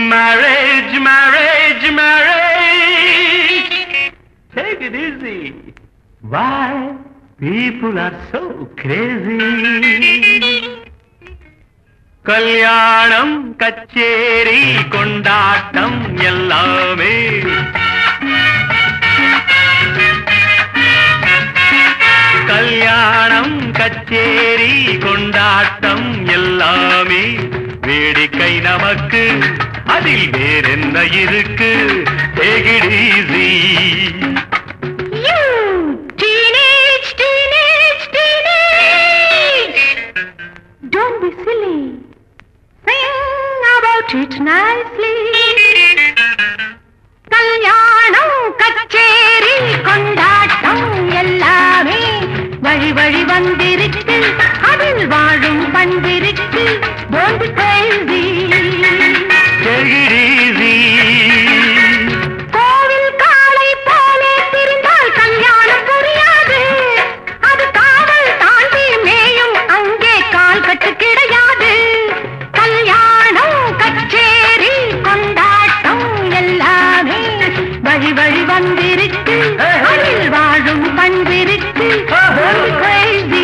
Marriage, marriage, marriage. Take it easy. Why people are so crazy? கல்யாணம் கச்சேரி கொண்டாட்டம் எல்லாமே கல்யாணம் கச்சேரி கொண்டாட்டம் எல்லாமே வேடிக்கை நமக்கு அதில் வேறென்ன இருக்கு Take it easy. You teenage, teenage, teenage. Don't be silly. Sing about it nicely. கல்யாணம் கச்சேரி கொண்டாட்டம் எல்லாமே வழி வழி வந்திருக்கு அதில் வாழும் பண்பிருக்கு Don't be crazy. Take it easy. கோவில் காளை போலே திரிந்தால் கல்யாணம் புரியாது அது காவல் தாண்டி மேயும் அங்கே கால் கட்டு கிடையாது கல்யாணம் கச்சேரி கொண்டாட்டம் எல்லாமே வழி வழி வந்திருக்கு அதில் வாழும் பண்பிருக்கு Don't be crazy.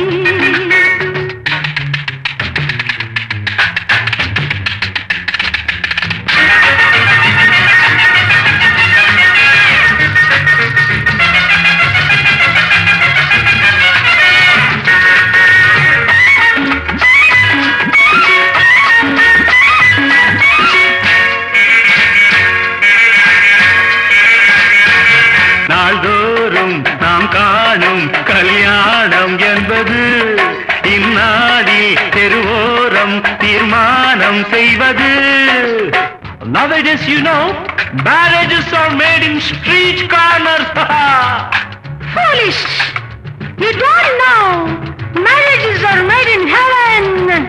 நாள்தோறும் நாம் காணும் கல்யாணம் என்பது இந்நாளில் தெருவோரம் தீர்மானம் செய்வது Nowadays, you know, marriages are made in street corners. Foolish! You don't know. Marriages are made in heaven.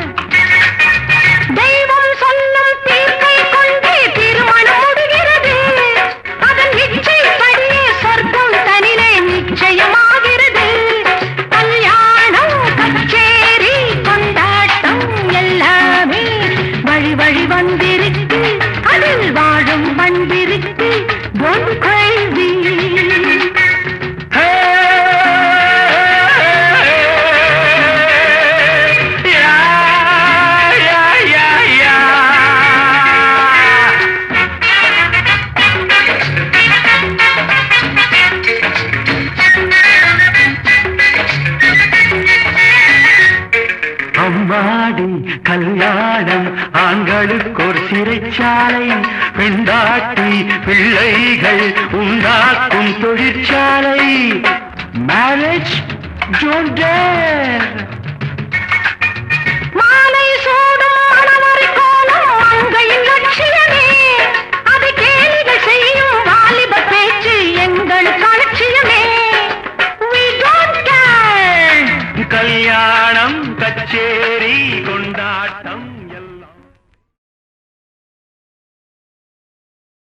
தெய்வம் சொல்லும் தீர்ப்பை கொண்டே திருமணம் முடிகிறது அதன் இச்சைப்படியே சொர்க்கம் தனிலே நிச்சயமாகிறது கல்யாணம் கச்சேரி கொண்டாட்டம் எல்லாமே வழி வழி வந்திருக்கு அதில் வாழும் பண்பிருக்கு Don't be crazy. Hey, yeah, yeah, yeah, yeah. அம்மாடி கல்யாணம் ஆண்களுக்கு ஒரு சிறைச்சாலை பெண்டாட்டி பிள்ளைகள் உண்டாக்கும் தொழிற்சாலை மேரேஜ் டோன்ட் டேர் மாலை சூடும் மணவரை கோலம் மங்கையின் லட்சியமே அதை கேலிகள் செய்யும் வாலிப பேச்சு எங்களுக்கு அலட்சியமே We don't care. கல்யாணம்